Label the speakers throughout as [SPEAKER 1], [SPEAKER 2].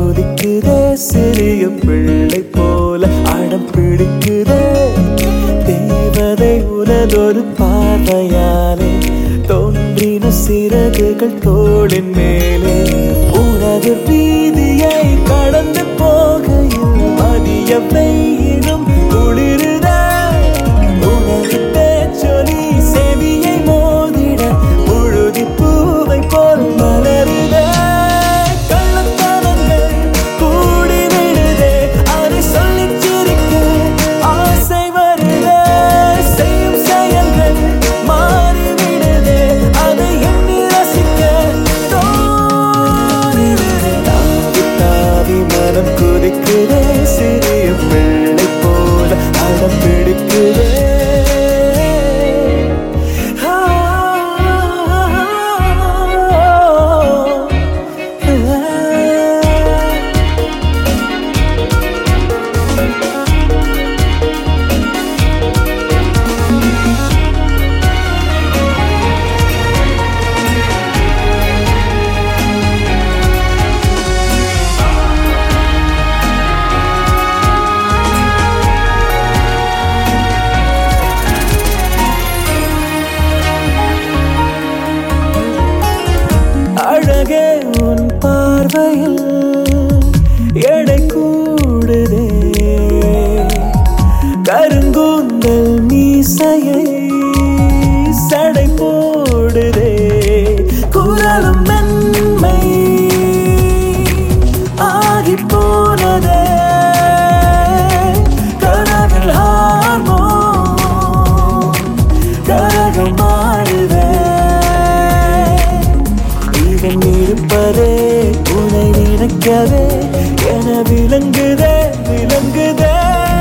[SPEAKER 1] கொதிக்குதே சிறிய பிள்ளை போல அடம் பிடிக்குதே தேவதை உனதொரு பார்வையாலே தோன்றின சிறகுகள் தோளின் மேலே உனது வீதியை கடந்து போகையில் மதிய வெயிலும் குளிருதே உனது பேச்சொலி செவியை மோதிட முழுதி பூவை போல் மலருதே கள்ளத்தனங்கள் கூடி விடுதே அதை சொல்லிச் சிரிக்க ஆசை வருதே செய்யும் செயல்கள் மாறிவிடுதே அதை எண்ணி ரசிக்க தோன்றிடுதே தாவி தாவி மனம் குதிக்குதே சிறிய பிள்ளை போல அடம் பிடிக்குதே அழகே உன் பார்வையில் எடை கூடுதே கருங்கூந்தல் மீசையை சடை போடுதே குரலும் மென்மை ஆகி போனதே கனவில் ஹார்மோன் கரகம் ஆடுதே இவன் இருப்பதே உனை நினைக்கவே என விளங்குதே விளங்குதே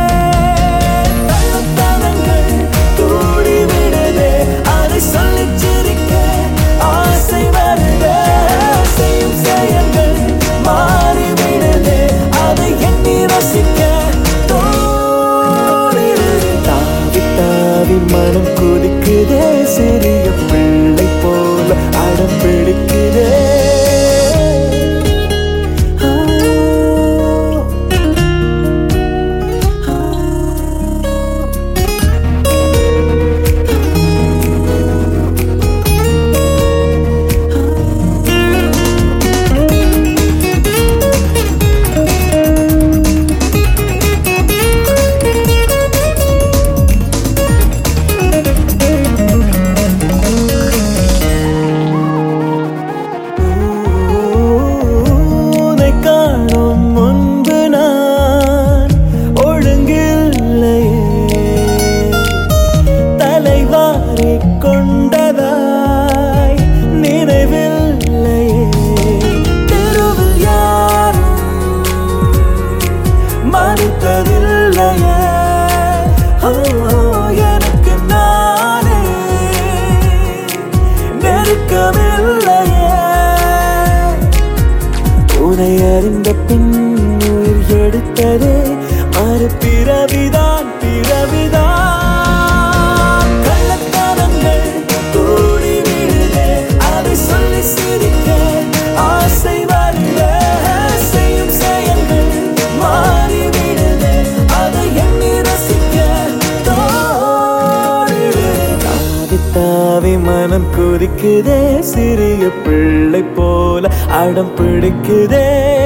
[SPEAKER 1] கள்ளத்தனங்கள் கூடி விடுதே அதை சொல்லிச் சிரிக்க ஆசை வருதே செய்யும் செயல்கள் மாறிவிடுதே அதை எண்ணி ரசிக்க தோணிடுதே தாவி தாவி மனம் குதிக்குதே சிறிய பிள்ளை போல அடம் பிடிக்குதே ஆ, உன்னை காணும் முன்பு நான் ஒழுங்கில்லையே தலைவாரி கொண்டதாய் நினைவில்லையே தெருவில் யாரும் மறுத்ததில்லையே ஓ, எனக்கு நானே நெருக்கமில்லையே உனை அறிந்த பின் உயிர் எடுத்ததே மறு பிறவிதான் பிறவிதான் கள்ளத்தனங்கள் கூடி விடுதே அதை சொல்லி சிரிக்க ஆசை வருதே செய்யும் செயல்கள் மாறி விடுதே அதை எண்ணி ரசிக்க தோணிடுதே தாவி தாவி மனம் குதிக்குதே சிறிய பிள்ளை போல அடம் பிடிக்குதே